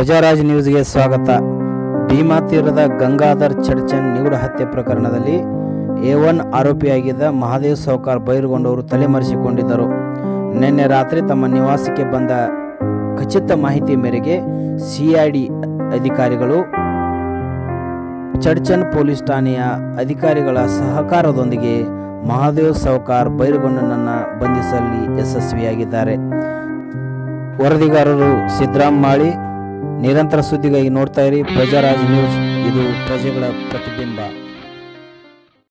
ಪ್ರಜಾರಾಜ್ ನ್ಯೂಸ್ಗೆ ಸ್ವಾಗತ ಭೀಮಾ ತೀರದ ಗಂಗಾಧರ್ ಚಡ್ಚನ್ ನಿಗೂಢ ಹತ್ಯೆ ಪ್ರಕರಣದಲ್ಲಿ ಎ ಒನ್ ಆರೋಪಿಯಾಗಿದ್ದ ಮಹಾದೇವ್ ಸೌಕಾರ್ ಬೈರುಗೊಂಡವರು ತಲೆಮರೆಸಿಕೊಂಡಿದ್ದರು ನಿನ್ನೆ ರಾತ್ರಿ ತಮ್ಮ ನಿವಾಸಕ್ಕೆ ಬಂದ ಖಚಿತ ಮಾಹಿತಿ ಮೇರೆಗೆ ಸಿಐಡಿ ಅಧಿಕಾರಿಗಳು ಚಡ್ಚನ್ ಪೊಲೀಸ್ ಠಾಣೆಯ ಅಧಿಕಾರಿಗಳ ಸಹಕಾರದೊಂದಿಗೆ ಮಹಾದೇವ್ ಸೌಕಾರ್ ಬೈರುಗೊಂಡನನ್ನು ಬಂಧಿಸಲಿ ಯಶಸ್ವಿಯಾಗಿದ್ದಾರೆ ವರದಿಗಾರರು ಸಿದ್ದರಾಮ್ ಮಾಳಿ ನಿರಂತರ ಸುದ್ದಿಗಾಗಿ ನೋಡ್ತಾ ಇರಿ ಪ್ರಜಾರಾಜ್ ನ್ಯೂಸ್ ಇದು ಪ್ರಜೆಗಳ ಪ್ರತಿಬಿಂಬ